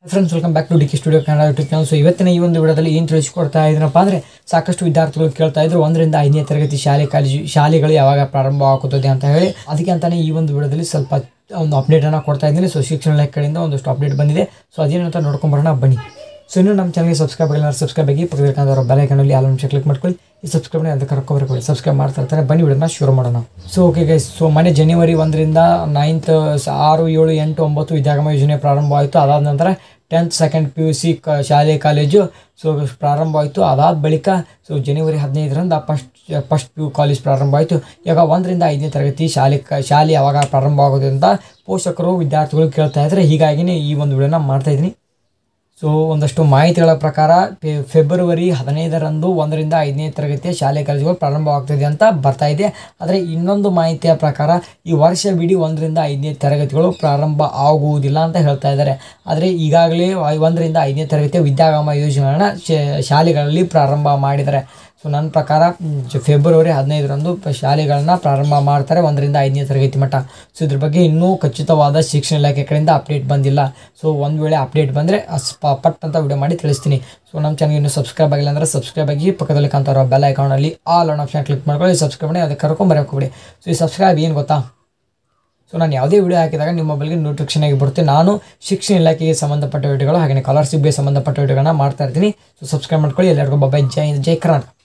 friends welcome back to D K studio Kannada YouTube channel so ಇವತ್ತಿನ ಈ ಒಂದು ವಿಡಿಯೋದಲ್ಲಿ ಏನು ತಿಳಿಸ್ಕೊಡ್ತಾ ಇದ್ದೀನಪ್ಪ ಅಂದರೆ ಸಾಕಷ್ಟು ವಿದ್ಯಾರ್ಥಿಗಳು ಕೇಳ್ತಾ ಇದ್ರು ಒಂದರಿಂದ ಐದನೇ ತರಗತಿ ಶಾಲೆ ಕಾಲೇಜು ಶಾಲೆಗಳು ಯಾವಾಗ ಪ್ರಾರಂಭ ಆಗುತ್ತದೆ ಅಂತ ಹೇಳಿ ಅದಕ್ಕೆ ಅಂತಾನೆ ಈ ಒಂದು ವಿಡಿಯೋದಲ್ಲಿ ಸ್ವಲ್ಪ ಒಂದು ಅಪ್ಡೇಟನ್ನು ಕೊಡ್ತಾ ಇದ್ದೀನಿ ಸೊ ಶಿಕ್ಷಣ ಇಲಾಖೆ ಕಡೆಯಿಂದ ಒಂದಷ್ಟು ಅಪ್ಡೇಟ್ ಬಂದಿದೆ ಸೊ ಅದೇನಂತ ನೋಡ್ಕೊಂಬರೋಣ ಬನ್ನಿ ಸೊ ಇನ್ನು ನಮ್ಮ ಚಾನಲ್ಗೆ ಸಬ್ಸ್ಕ್ರೈಬ್ ಆಗಿಲ್ಲ ಸಬ್ಸ್ಕ್ರೈಬ್ ಆಗಿ ಪಕ್ಕದಲ್ಲಿ ಕಾಣೋರ ಬೆಲ್ ಐಕನಲ್ಲಿ ಆಲ್ ನಿಮಿಷ ಕ್ಲಿಕ್ ಮಾಡ್ಕೊಳ್ಳಿ ಈ ಸಬ್ಸ್ಕ್ರೈಬ್ ಅದಕ್ಕೆ ಕರ್ಕೊಬರ್ಕೊಳ್ಳಿ ಸಬ್ಸ್ಕ್ರೈಬ್ ಮಾಡ್ತಾ ಇರ್ತಾರೆ ಬನ್ನಿ ವಿಡಿಯೋನ ಶುರು ಮಾಡೋಣ ಸೊ ಓಕೆ ಗೈಸ್ ಸೊ ಮನೆ ಜನವರಿ ಒಂದರಿಂದ ನೈನ್ತ್ ಆರು ಏಳು ಎಂಟು ಒಂಬತ್ತು ವಿದ್ಯಾಗಮ ಯೋಜನೆ ಪ್ರಾರಂಭ ಆಯಿತು ಅದಾದ ನಂತರ tenth second P U C ಕ ಶಾಲೆ ಕಾಲೇಜು ಸೊ ಪ್ರಾರಂಭ ಆಯಿತು ಅದಾದ ಬಳಿಕ ಸೊ ಜನವರಿ ಹದಿನೈದರಿಂದ first first P U college ಪ್ರಾರಂಭ ಆಯಿತು ಈಗ ಒಂದರಿಂದ ಐದನೇ ತರಗತಿ ಶಾಲೆ ಕ ಶಾಲೆ ಯಾವಾಗ ಪ್ರಾರಂಭ ಆಗೋದು ಅಂತ ಪೋಷಕರು ವಿದ್ಯಾರ್ಥಿಗಳು ಕೇಳ್ತಾ ಇದ್ದಾರೆ ಹೀಗಾಗಿನೇ ಈ ಒಂದು ವಿಡಿಯೋನ ಮಾಡ್ತಾ ಇದ್ದೀನಿ ಸೊ ಒಂದಷ್ಟು ಮಾಹಿತಿಗಳ ಪ್ರಕಾರ ಫೆ- ಫೆಬ್ರವರಿ ಹದಿನೈದರಂದು ಒಂದರಿಂದ ಐದನೇ ತರಗತಿಯ ಶಾಲೆ ಕಾಲೇಜುಗಳು ಪ್ರಾರಂಭವಾಗ್ತಿದೆ ಅಂತ ಬರ್ತಾ ಇದೆ ಆದರೆ ಇನ್ನೊಂದು ಮಾಹಿತಿಯ ಪ್ರಕಾರ ಈ ವರ್ಷ ಬಿಡಿ ಒಂದರಿಂದ ಐದನೇ ತರಗತಿಗಳು ಪ್ರಾರಂಭ ಆಗುವುದಿಲ್ಲ ಅಂತ ಹೇಳ್ತಾ ಇದ್ದಾರೆ ಆದರೆ ಈಗಾಗಲೇ ಐ- ಒಂದರಿಂದ ಐದನೇ ತರಗತಿಯ ವಿದ್ಯಾಗಮ ಯೋಜನೆಗಳನ್ನ ಶೇ- ಶಾಲೆಗಳಲ್ಲಿ ಪ್ರಾರಂಭ ಮಾಡಿದ್ದಾರೆ ಸೊ ನನ್ನ ಪ್ರಕಾರ ಮ್, ಜ- ಫೆಬ್ರವರಿ ಹದಿನೈದರಂದು ಪ- ಶಾಲೆಗಳನ್ನ ಪ್ರಾರಂಭ ಮಾಡ್ತಾರೆ ಒಂದರಿಂದ ಐದನೇ ತರಗತಿ ಮಟ್ಟ ಸೊ ಇದ್ರ ಬಗ್ಗೆ ಇನ್ನೂ ಖಚಿತವಾದ ಶಿಕ್ಷಣ ಇಲಾಖೆ ಕಡೆಯಿಂದ ಅಪ್ಡೇಟ್ ಬಂದಿಲ್ಲ ಸೊ ಒಂದು ವೇಳೆ ಅಪ್ಡೇಟ್ ಬಂದರೆ ಪಟ್ ಅಂತ ವಿಡಿಯೋ ಮಾಡಿ ತಿಳಿಸ್ತೀನಿ ಸೊ ನಮ್ಮ ಚಾನಲ್ ಇನ್ನೂ ಸಬ್ಸ್ಕ್ರೈಬ್ ಆಗಿಲ್ಲ ಅಂದರೆ ಸಬ್ಸ್ಕ್ರೈಬ್ ಆಗಿ ಪಕ್ಕದಲ್ಲಿ ಕಾಣ್ತಾರೋ ಬೆಲ್ ಐಕಾನಲ್ಲಿ ಆಲ್ ಆನ್ ಆಪ್ಷನ್ ಕ್ಲಿಕ್ ಮಾಡ್ಕೊಳ್ಳಿ ಸಬ್ಸ್ಕ್ರೈಬ್ ಮಾಡಿ ಅದಕ್ಕೆ ಕರ್ಕೊಂಬರಕ್ಕೆ ಸೊ ಈ ಸಬ್ಸ್ಕ್ರೈಬ್ ಏನು ಗೊತ್ತಾ ಸೊ ನಾನು ಯಾವುದೇ ವಿಡಿಯೋ ಹಾಕಿದಾಗ ನಿಮ್ಮ ಮೊಬೈಲ್ಗೆ ನೋಟಿಫಿಕೇಶನ್ ಆಗಿ ಬರುತ್ತೆ ನಾನು ಶಿಕ್ಷಣ ಇಲಾಖೆಗೆ ಸಂಬಂಧಪಟ್ಟ ವಿಡಿಯೋಗಳು ಹಾಗೆ ಸ್ಕಾಲರ್ಶಿಪ್ಗೆ ಸಂಬಂಧಪಟ್ಟ ವಿಡಿಯೋಗಳನ್ನ ಮಾಡ್ತಾ ಇರ್ತೀನಿ ಸೊ ಸಬ್ಸ್ಕ್ರೈಬ್ ಮಾಡ್ಕೊಳ್ಳಿ ಎಲ್ಲರಿಗೂ ಬಾಬಾಯ್ ಜೈ ಹಿಂದ್, ಜೈ ಕರ್ನಾಟಕ